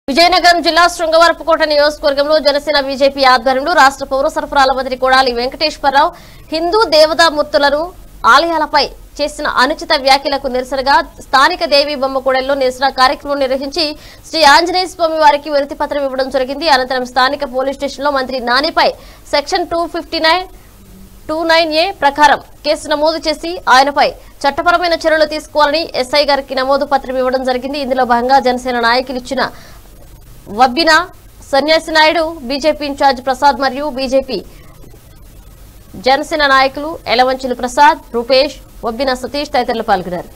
విజయనగరం జిల్లా శృంగవరపుకోట నియోజకవర్గంలో జనసేన బీజేపీ ఆధ్వర్యంలో రాష్ట్ర పౌర సరఫరాల మంత్రి కొడాలి వెంకటేశ్వరరావు హిందూ దేవతామూర్తులను ఆలయాలపై చేసిన అనుచిత వ్యాఖ్యలకు నిరసనగా స్థానిక దేవి బొమ్మగూడెల్లో నిరసన కార్యక్రమం నిర్వహించి శ్రీ ఆంజనేయ స్వామి వారికి వినతి పత్రం ఇవ్వడం జరిగింది అనంతరం స్థానిక పోలీస్ స్టేషన్లో మంత్రి నానిపై section two two nine A ప్రకారం కేసు నమోదు చేసి ఆయనపై చట్టపరమైన చర్యలు తీసుకోవాలని ఎస్ఐ గారికి నమోదు పత్రం ఇవ్వడం జరిగింది ఇందులో భాగంగా జనసేన నాయకులు ఇచ్చిన వబ్బిన సన్యాసి నాయుడు బీజేపీ ఇన్ఛార్జ్ ప్రసాద్ మరియు బీజేపీ జనసేన నాయకులు ఎలవంచులు ప్రసాద్ రూపేష్ వబ్బిన సతీష్ తదితరులు పాల్గొన్నారు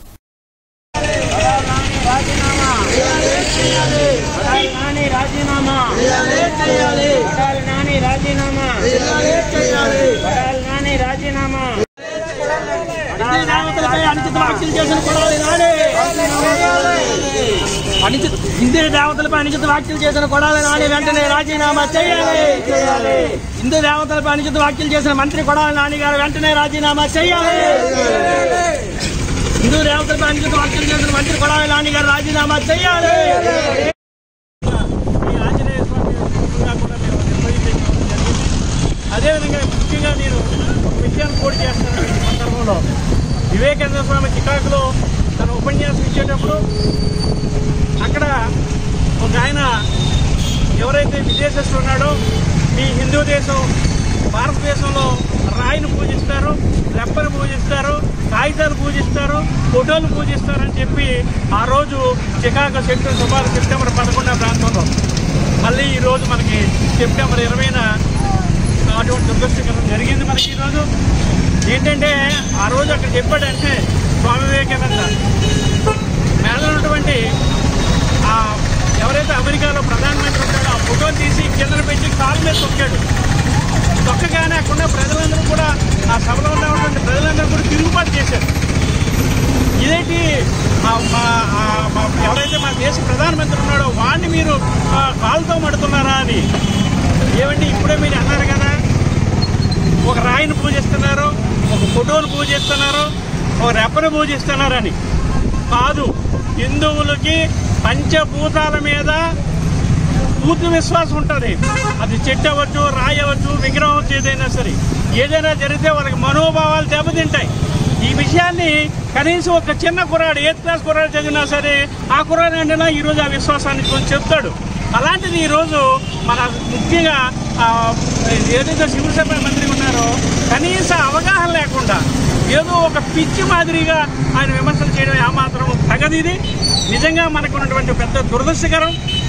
వడాలి నాని రాజీనామా వడాలి నాని రాజీనామా వడాలి నాని రాజీనామా వడాలి నాయకులపై అనుచిత వ్యాఖ్యలు చేసిన కొడాలి నాని అనుచిత హిందూ దేవతలపై అనుచిత వ్యాఖ్యలు చేసిన కొడాలి నాని వెంటనే రాజీనామా చేయాలి హిందూ దేవతలపై అనుచిత వ్యాఖ్యలు చేసిన మంత్రి కొడాలి నాని గారు వెంటనే రాజీనామా చేయాలి హిందూ దేవతలపై అనుచిత వ్యాఖ్యలు చేసిన మంత్రి కొడాలి నాని గారు రాజీనామా చేయాలి ఈ ఆంజనేయ స్వామి కూడా కూడా మేము నిర్వహించడం జరిగింది అదేవిధంగా ముఖ్యంగా నేను ఒక విషయాన్ని కోడి చేస్తాను ఈ సందర్భంలో వివేకానంద స్వామి చికాకులో తన ఉపన్యాసం ఇచ్చేటప్పుడు అక్కడ ఒక ఆయన ఎవరైతే విదేశస్తులు ఉన్నాడో మీ హిందూ దేశం భారతదేశంలో రాయిని పూజిస్తారు రెప్పను పూజిస్తారు కాగితాలు పూజిస్తారు ఫోటోలు పూజిస్తారని చెప్పి ఆ రోజు చికాగో సెప్టెంబర్ సుమారు సెప్టెంబర్ పదకొండవ ప్రాంతంలో మళ్ళీ ఈ రోజు మనకి సెప్టెంబర్ ఇరవైన అటువంటి దురదృష్టకరం జరిగింది మనకి ఈరోజు ఏంటంటే ఆ రోజు అక్కడ చెప్పాడంటే స్వామి వివేకానంద మేళ ఉన్నటువంటి ఆ ఎవరైతే అమెరికాలో ప్రధానమంత్రి ఉంటాడో ఆ ఫోటోని తీసి కింద పెట్టి కాలు మీద తొక్కాడు తొక్కగానే అక్కడ ప్రజలందరూ కూడా ఆ సభలో ఉన్నటువంటి ప్రజలందరూ కూడా తిరుగుబాటు చేశారు ఇదేంటి ఆ మా- ఆ మా- ఎవరైతే మన దేశ ప్రధానమంత్రి ఉన్నాడో వాడిని మీరు ఆ, కాలుతో మడుతున్నారా అని ఏమండి ఇప్పుడే మీరు అన్నారు కదా ఒక రాయిని పూజిస్తున్నారు ఒక ఫోటోను పూజిస్తున్నారు ఒక రెప్పను పూజిస్తున్నారని కాదు హిందువులకి పంచభూతాల మీద పూర్తి విశ్వాసం ఉంటుంది అది చెట్టు అవ్వచ్చు రాయి అవ్వచ్చు విగ్రహం అవ్వచ్చు ఏదైనా సరే ఏదైనా జరిగితే వాళ్ళకి మనోభావాలు దెబ్బతింటాయి ఈ విషయాన్ని కనీసం ఒక చిన్న కుర్రాడు ఎయిత్ క్లాస్ కుర్రాడు చదివినా సరే ఆ కుర్రాడు అంటే ఈరోజు ఆ విశ్వాసాన్ని కొంచెం చెప్తాడు అలాంటిది ఈరోజు మన ముఖ్యంగా ఆ, ఏదైతే సివిల్ సప్లై మంత్రి ఉన్నారో కనీస అవగాహన లేకుండా ఏదో ఒక పిచ్చి మాదిరిగా ఆయన విమర్శలు చేయడం ఏమాత్రం తగదిది నిజంగా మనకు ఉన్నటువంటి పెద్ద దురదృష్టకరం